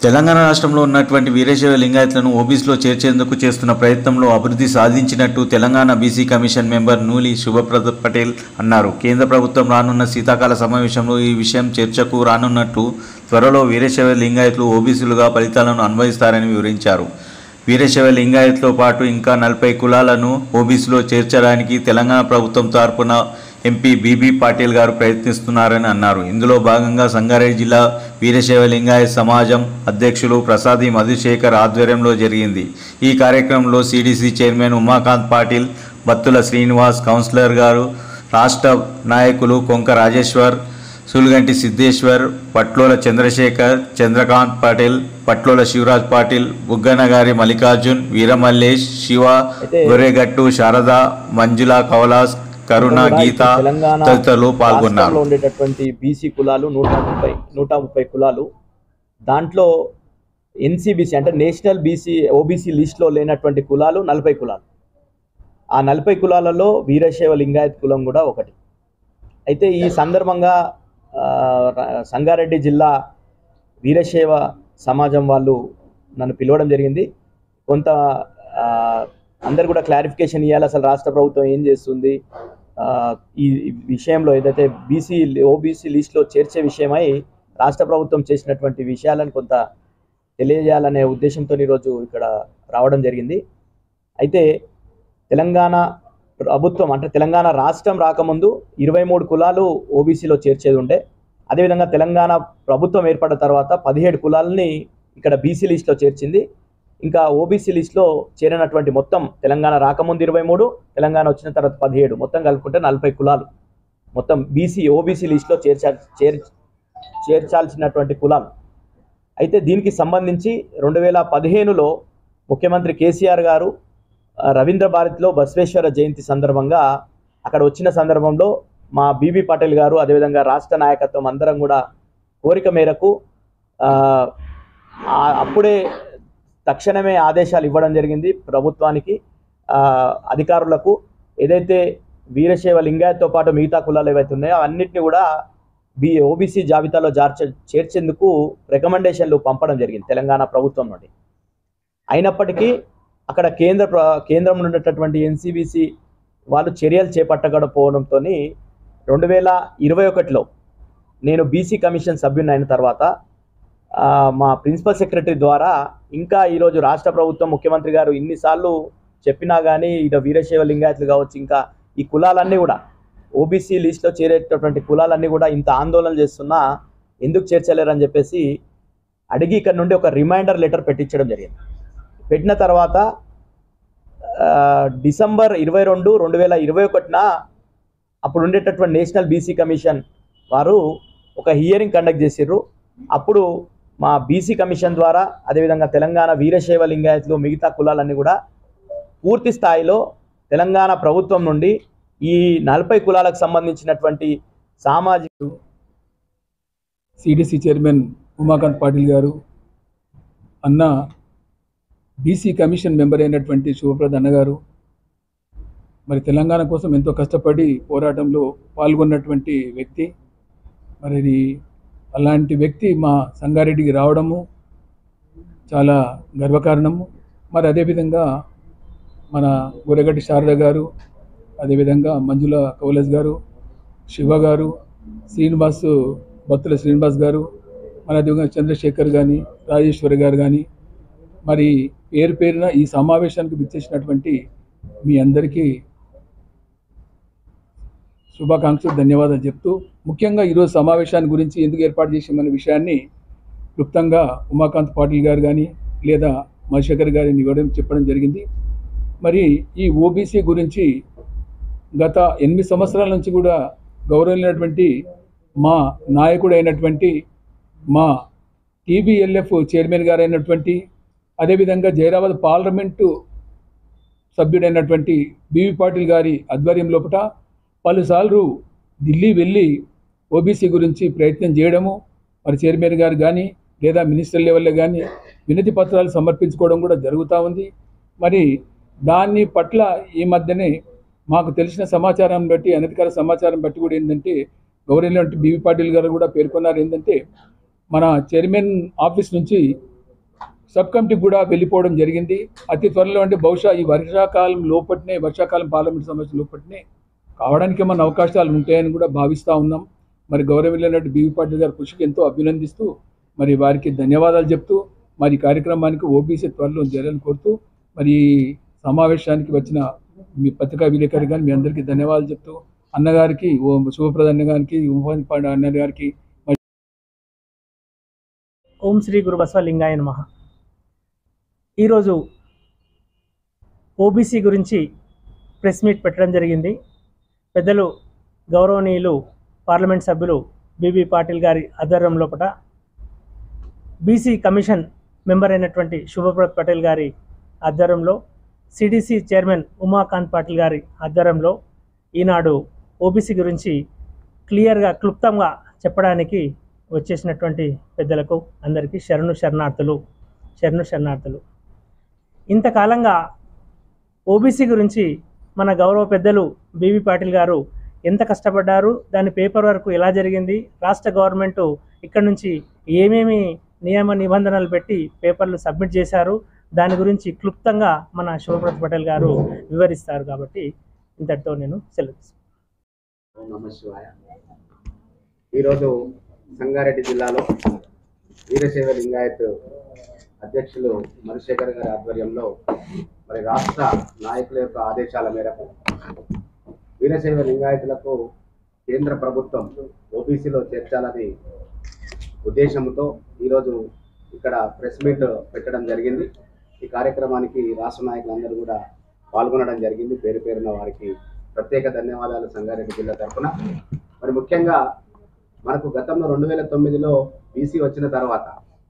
తెలంగాణ రాష్ట్రంలో ఉన్నటువంటి వీరశైవ లింగాయత్లను ఓబీసీలో చేర్చేందుకు చేస్తున్న ప్రయత్నంలో అభివృద్ధి సాధించినట్టు Telangana BC commission member Nooli Shubhaprada Patel అన్నారు కేంద్ర ప్రభుత్వం రానున్న శీతాకాల సమావేశంలో ఈ విషయం చర్చకు రానున్నట్టు త్వరలో వీరశైవ లింగాయత్లు ఓబీసీలుగా ఫలితాలను అన్వయిస్తారని వివరించారు వీరశైవ లింగాయత్తో పాటు ఇంకా నలభై కులాలను ఓబీసీలో చేర్చడానికి తెలంగాణ ప్రభుత్వం తరపున ఎంపీ బీబీ పాటిల్ గారు ప్రయత్నిస్తున్నారని అన్నారు ఇందులో భాగంగా సంగారెడ్డి జిల్లా వీరశైవ లింగాయత్ సమాజం అధ్యక్షులు ప్రసాది మధుశేఖర్ ఆధ్వర్యంలో జరిగింది ఈ కార్యక్రమంలో CDC chairman Umakanth Patil Battula Srinivas councillor గారు రాష్ట్ర నాయకులు కొంక రాజేశ్వర్ సులుగంటి సిద్ధేశ్వర్ పట్లోల చంద్రశేఖర్ చంద్రకాంత్ పాటిల్ పట్లోల శివరాజ్ పాటిల్ బుగ్గనగారి మల్లికార్జున్ వీరమల్లేష్ శివ గొర్రెగట్టు శారద మంజుల కౌలాస్ కరుణ గీత తెలంగాణ తదితరులు పాల్గొన్నారు రాష్ట్రంలో ఉండేటటువంటి బీసీ కులాలు నూట ముప్పై నూట ముప్పై కులాలు దాంట్లో ఎన్సీబీసీ అంటే నేషనల్ బీసీ ఓబీసీ లిస్ట్లో లేనటువంటి కులాలు నలభై కులాలు ఆ నలభై కులాలలో వీరశైవ లింగాయత్ కులం కూడా ఒకటి అయితే ఈ సందర్భంగా ఆ, ర- సంగారెడ్డి జిల్లా వీరశైవ సమాజం వాళ్ళు నన్ను పిలవడం జరిగింది కొంత ఆ, అందరు కూడా క్లారిఫికేషన్ ఇవ్వాలి అసలు రాష్ట్ర ప్రభుత్వం ఏం చేస్తుంది ఆ, ఈ ఈ విషయంలో ఏదైతే బీసీ ఓబీసీ లిస్ట్లో చేర్చే విషయమై రాష్ట్ర ప్రభుత్వం చేసినటువంటి విషయాలను కొంత తెలియజేయాలనే ఉద్దేశంతో ఈరోజు ఇక్కడ రావడం జరిగింది అయితే తెలంగాణ ప్రభుత్వం అంటే తెలంగాణ రాష్ట్రం రాకముందు ఇరవై మూడు కులాలు ఓబీసీలో చేర్చేది ఉండే అదేవిధంగా తెలంగాణ ప్రభుత్వం ఏర్పడిన తర్వాత పదిహేడు కులాలని ఇక్కడ బీసీ లిస్ట్లో చేర్చింది ఇంకా ఓబీసీ లిస్ట్లో చేరినటువంటి మొత్తం తెలంగాణ రాకముందు ఇరవై మూడు తెలంగాణ వచ్చిన తర్వాత పదిహేడు మొత్తం కలుపుకుంటే నలభై కులాలు మొత్తం బీసీ ఓబీసీ లిస్ట్లో చేర్చా చేర్ చేర్చాల్సినటువంటి కులాలు అయితే దీనికి సంబంధించి రెండు వేల పదిహేనులో ముఖ్యమంత్రి కేసీఆర్ గారు ఆ, రవీంద్ర భారతిలో బసవేశ్వర జయంతి సందర్భంగా అక్కడ వచ్చిన సందర్భంలో మా బీబీ పాటిల్ గారు అదేవిధంగా రాష్ట్ర నాయకత్వం అందరం కూడా కోరిక మేరకు ఆ, ఆ- అప్పుడే తక్షణమే ఆదేశాలు ఇవ్వడం జరిగింది ప్రభుత్వానికి ఆ, అధికారులకు ఏదైతే వీరశైవ లింగాయత్తో పాటు మిగతా కులాలు ఏవైతే ఉన్నాయో అవన్నిటిని కూడా బి ఓబీసీ జాబితాలో జార్చ చేర్చేందుకు రికమెండేషన్లు పంపడం జరిగింది తెలంగాణ ప్రభుత్వం నుండి అయినప్పటికీ అక్కడ కేంద్ర ప్ర- కేంద్రంలో ఉన్నటువంటి ఎన్సీబీసీ వాళ్ళు చర్యలు చేపట్టకపోవడంతో రెండు వేల ఇరవై ఒకటిలో నేను బీసీ కమిషన్ సభ్యుని అయిన తర్వాత ఆ, మా ప్రిన్సిపల్ సెక్రటరీ ద్వారా ఇంకా ఈరోజు రాష్ట్ర ప్రభుత్వం ముఖ్యమంత్రి గారు ఇన్నిసార్లు చెప్పినా కానీ ఇక వీరశైవ లింగాయతులు కావచ్చు ఇంకా ఈ కులాలన్నీ కూడా ఓబీసీ లిస్ట్లో చేరేటటువంటి కులాలన్నీ కూడా ఇంత ఆందోళన చేస్తున్నా ఎందుకు చేర్చలేరని చెప్పేసి అడిగి ఇక్కడ నుండి ఒక రిమైండర్ లెటర్ పెట్టించడం జరిగింది పెట్టిన తర్వాత ఆ, డిసెంబర్ ఇరవై రెండు రెండు వేల ఇరవై ఒకటిన అప్పుడు ఉండేటటువంటి నేషనల్ బీసీ కమిషన్ వారు ఒక హియరింగ్ కండక్ట్ చేసిర్రు అప్పుడు మా బీసీ కమిషన్ ద్వారా అదేవిధంగా తెలంగాణ వీరశైవ లింగాయతులు మిగతా కులాలన్నీ కూడా పూర్తి స్థాయిలో తెలంగాణ ప్రభుత్వం నుండి ఈ నలభై కులాలకు సంబంధించినటువంటి సామాజిక సిడిసి చైర్మన్ ఉమాకాంత్ పాటిల్ గారు అన్న బీసీ కమిషన్ మెంబర్ అయినటువంటి శివప్రద అన్న గారు మరి తెలంగాణ కోసం ఎంతో కష్టపడి పోరాటంలో పాల్గొన్నటువంటి వ్యక్తి మరి ఇది అలాంటి వ్యక్తి మా సంగారెడ్డికి రావడము చాలా గర్వకారణము మరి అదేవిధంగా మన గురగడ్డి శారద గారు అదేవిధంగా మంజుల కౌలస్ గారు శివ గారు శ్రీనివాస్ బత్తుల శ్రీనివాస్ గారు మన అదేవిధంగా చంద్రశేఖర్ కానీ రాజేశ్వరి గారు కానీ మరి పేరు పేరున ఈ సమావేశానికి విచ్చేసినటువంటి మీ అందరికీ శుభాకాంక్షలు ధన్యవాదాలు చెప్తూ ముఖ్యంగా ఈరోజు సమావేశాన్ని గురించి ఎందుకు ఏర్పాటు చేసామనే విషయాన్ని క్లుప్తంగా ఉమాకాంత్ పాటిల్ గారు కానీ లేదా మధుశేఖర్ గారిని ఇవ్వడం చెప్పడం జరిగింది మరి ఈ ఓబీసీ గురించి గత ఎనిమిది సంవత్సరాల నుంచి కూడా గౌరవమైనటువంటి మా నాయకుడు అయినటువంటి మా టీబీఎల్ఎఫ్ చైర్మన్ గారు అయినటువంటి అదేవిధంగా జైరాబాద్ పార్లమెంటు సభ్యుడైనటువంటి బివి పాటిల్ గారి ఆధ్వర్యం లోపల పలుసార్లు ఢిల్లీ వెళ్ళి ఓబీసీ గురించి ప్రయత్నం చేయడము మరి చైర్మన్ గారు కానీ లేదా మినిస్టర్ లెవెల్లో కానీ వినతి పత్రాలు సమర్పించుకోవడం కూడా జరుగుతూ ఉంది మరి దాని పట్ల ఈ మధ్యనే మాకు తెలిసిన సమాచారం బట్టి అనధికార సమాచారం బట్టి కూడా ఏంటంటే గౌరవ బివి పాటిల్ గారు కూడా పేర్కొన్నారు ఏంటంటే మన చైర్మన్ ఆఫీస్ నుంచి సబ్ కమిటీకి కూడా వెళ్ళిపోవడం జరిగింది అతి త్వరలో అంటే బహుశా ఈ వర్షాకాలం లోపట్నే వర్షాకాలం పార్లమెంట్ సమావేశం లోపట్నే కావడానికి ఏమన్నా అవకాశాలు ఉంటాయని కూడా భావిస్తూ ఉన్నాం మరి గౌరవిల్లినట్టు బీవీ పాటిల్ గారి కృషికి ఎంతో అభినందిస్తూ మరి వారికి ధన్యవాదాలు చెప్తూ మరి ఈ కార్యక్రమానికి ఓబీసీ త్వరలో చేయాలని కోరుతూ మరి ఈ సమావేశానికి వచ్చిన మీ పత్రికా విలేకరి కానీ మీ అందరికీ ధన్యవాదాలు చెప్తూ అన్నగారికి ఓ శుభప్రద అన్న గారికి ఉమాన్ పాండే అన్న గారికి ఓం శ్రీ గురు బసవలింగాయ నమః ఈరోజు ఓబీసీ గురించి ప్రెస్ మీట్ పెట్టడం జరిగింది పెద్దలు గౌరవనీయులు పార్లమెంట్ సభ్యులు బీబీ పాటిల్ గారి ఆధ్వర్యం లోపల బీసీ కమిషన్ మెంబర్ అయినటువంటి శుభప్రత్ పటేల్ గారి ఆధ్వర్యంలో సిడిసి చైర్మన్ ఉమాకాంత్ పాటిల్ గారి ఆధ్వర్యంలో ఈనాడు ఓబీసీ గురించి క్లియర్గా క్లుప్తంగా చెప్పడానికి వచ్చేసినటువంటి పెద్దలకు అందరికీ శరణు శరణార్థులు శరణు శరణార్థులు ఇంతకాలంగా ఓబీసీ గురించి మన గౌరవ పెద్దలు బీవీ పాటిల్ గారు ఎంత కష్టపడ్డారు దాని పేపర్ వర్క్ ఎలా జరిగింది రాష్ట్ర గవర్నమెంట్ ఇక్కడ నుంచి ఏమేమి నియమ నిబంధనలు పెట్టి పేపర్లు సబ్మిట్ చేశారు దాని గురించి క్లుప్తంగా మన శివప్రత్ పటేల్ గారు వివరిస్తారు కాబట్టి ఇంతటితో నేను సెలవు తీసుకుంటాను. ఓం నమ శివాయ ఈరోజు సంగారెడ్డి జిల్లాలో వీరశైవ లింగాయత్ అధ్యక్షులు మధుశేఖర్ గారి ఆధ్వర్యంలో మరి రాష్ట్ర నాయకుల యొక్క ఆదేశాల మేరకు వీరశైవ లింగాయతులకు కేంద్ర ప్రభుత్వం ఓబీసీలో చేర్చాలని ఉద్దేశంతో ఈరోజు ఇక్కడ ప్రెస్ మీట్ పెట్టడం జరిగింది ఈ కార్యక్రమానికి రాష్ట్ర నాయకులందరూ కూడా పాల్గొనడం జరిగింది పేరు పేరున వారికి ప్రత్యేక ధన్యవాదాలు సంగారెడ్డి జిల్లా తరఫున మరి ముఖ్యంగా మనకు గతంలో రెండు వేల తొమ్మిదిలో బీసీ వచ్చిన తర్వాత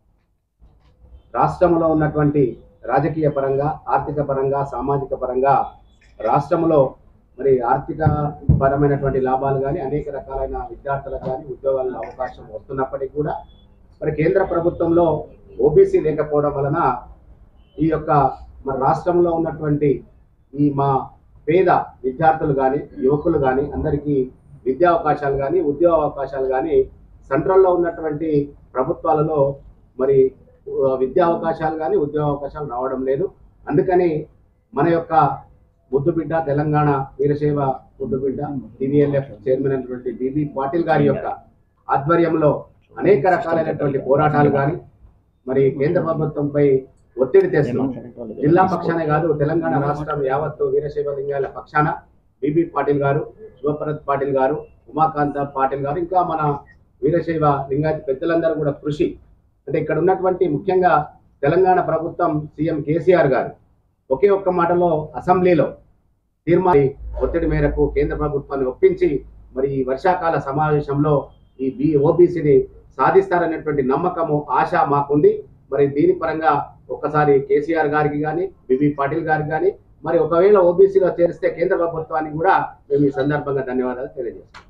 రాష్ట్రంలో ఉన్నటువంటి రాజకీయ పరంగా ఆర్థిక పరంగా సామాజిక పరంగా రాష్ట్రంలో మరి ఆర్థిక పరమైనటువంటి లాభాలు కానీ అనేక రకాలైన విద్యార్థులకు కానీ ఉద్యోగాల అవకాశం వస్తున్నప్పటికీ కూడా మరి కేంద్ర ప్రభుత్వంలో ఓబీసీ లేకపోవడం వలన ఈ యొక్క మన రాష్ట్రంలో ఉన్నటువంటి ఈ మా పేద విద్యార్థులు కానీ యువకులు కానీ అందరికీ విద్యా అవకాశాలు కానీ ఉద్యోగ అవకాశాలు కానీ సెంట్రల్లో ఉన్నటువంటి ప్రభుత్వాలలో మరి ఆ, విద్యా అవకాశాలు కానీ ఉద్యోగ అవకాశాలు రావడం లేదు అందుకని మన యొక్క ముద్దుబిడ్డ తెలంగాణ వీరశైవ ముద్దుబిడ్డ టీవీఎల్ఎఫ్ చైర్మన్ అయినటువంటి బిబి పాటిల్ గారి యొక్క ఆధ్వర్యంలో అనేక రకాలైనటువంటి పోరాటాలు కానీ మరి కేంద్ర ప్రభుత్వంపై ఒత్తిడి తెస్తున్నాం జిల్లా పక్షానే కాదు తెలంగాణ రాష్ట్రం యావత్తు వీరశైవ లింగాల పక్షాన బిబి పాటిల్ గారు శివభరత్ పాటిల్ గారు ఉమాకాంత పాటిల్ గారు ఇంకా మన వీరశైవ లింగాయత్ పెద్దలందరూ కూడా కృషి అంటే ఇక్కడ ఉన్నటువంటి ముఖ్యంగా తెలంగాణ ప్రభుత్వం సీఎం కేసీఆర్ గారు ఒకే ఒక్క మాటలో అసెంబ్లీలో తీర్మాని ఒత్తిడి మేరకు కేంద్ర ప్రభుత్వాన్ని ఒప్పించి మరి ఈ వర్షాకాల సమావేశంలో ఈ బి ఓబీసీని సాధిస్తారనేటువంటి నమ్మకము ఆశ మాకుంది మరి దీని పరంగా ఒక్కసారి కేసీఆర్ గారికి కానీ బిబి పాటిల్ గారికి కానీ మరి ఒకవేళ ఓబీసీలో చేరిస్తే కేంద్ర ప్రభుత్వానికి కూడా మేము ఈ సందర్భంగా ధన్యవాదాలు తెలియజేస్తాం